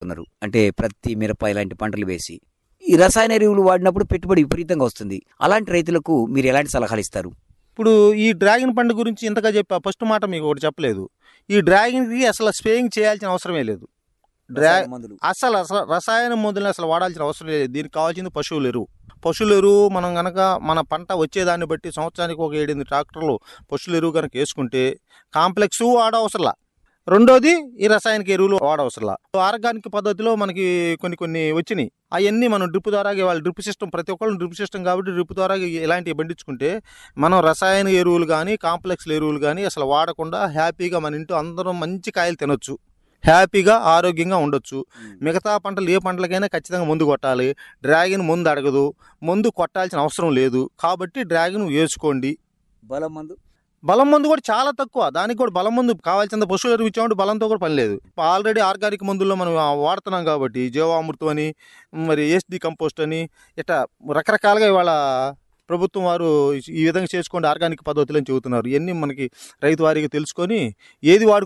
చేసుకున్నారు అంటే ప్రతి మిరప ఇలాంటి పంటలు వేసి ఈ రసాయన ఎరువులు వాడినప్పుడు పెట్టుబడి విపరీతంగా వస్తుంది అలాంటి రైతులకు మీరు ఎలాంటి సలహాలు ఇస్తారు ఇప్పుడు ఈ డ్రాగన్ పండు గురించి ఇంతగా చెప్పా ఫస్ట్ మాట మీకు ఒకటి చెప్పలేదు ఈ డ్రాగన్కి అసలు స్ప్రేయింగ్ చేయాల్సిన అవసరమే లేదు డ్రా మందులు అసలు అసలు రసాయన మందులను అసలు వాడాల్సిన అవసరం లేదు దీనికి కావాల్సింది పశువుల ఎరువు పశువుల ఎరువు మనం కనుక మన పంట వచ్చేదాన్ని బట్టి సంవత్సరానికి ఒక ఏడెనిమిది ట్రాక్టర్లు పశువుల ఎరువు కనుక వేసుకుంటే కాంప్లెక్స్ వాడవసరలా రెండోది ఈ రసాయనిక ఎరువులు వాడవసరలా ఆర్గానిక్ పద్ధతిలో మనకి కొన్ని కొన్ని వచ్చినాయి అవన్నీ మనం డ్రిప్ ద్వారా వాళ్ళ డ్రిప్ సిస్టమ్ ప్రతి ఒక్కళ్ళు డ్రిప్ సిస్టమ్ కాబట్టి డ్రిప్ ద్వారా ఇలాంటివి పండించుకుంటే మనం రసాయన ఎరువులు కానీ కాంప్లెక్స్ ఎరువులు కానీ అసలు వాడకుండా హ్యాపీగా మన ఇంట్లో అందరం మంచి కాయలు తినొచ్చు హ్యాపీగా ఆరోగ్యంగా ఉండొచ్చు మిగతా పంటలు ఏ పంటలకైనా ఖచ్చితంగా ముందు కొట్టాలి డ్రాగన్ ముందు అడగదు ముందు కొట్టాల్సిన అవసరం లేదు కాబట్టి డ్రాగన్ వేసుకోండి బలం మందు బలం మందు కూడా చాలా తక్కువ దానికి కూడా బలం మందు కావాల్సిన పశువుల ఎరువు ఇచ్చామంటే బలంతో కూడా పని లేదు ఆల్రెడీ ఆర్గానిక్ మందుల్లో మనం ఆ వాడుతున్నాం కాబట్టి జీవామృతం అని మరి ఏస్డి కంపోస్ట్ అని ఇట్లా రకరకాలుగా ఇవాళ ప్రభుత్వం వారు ఈ విధంగా చేసుకోండి ఆర్గానిక్ పద్ధతులు అని చెబుతున్నారు ఇవన్నీ మనకి రైతు వారికి తెలుసుకొని ఏది వాడుకో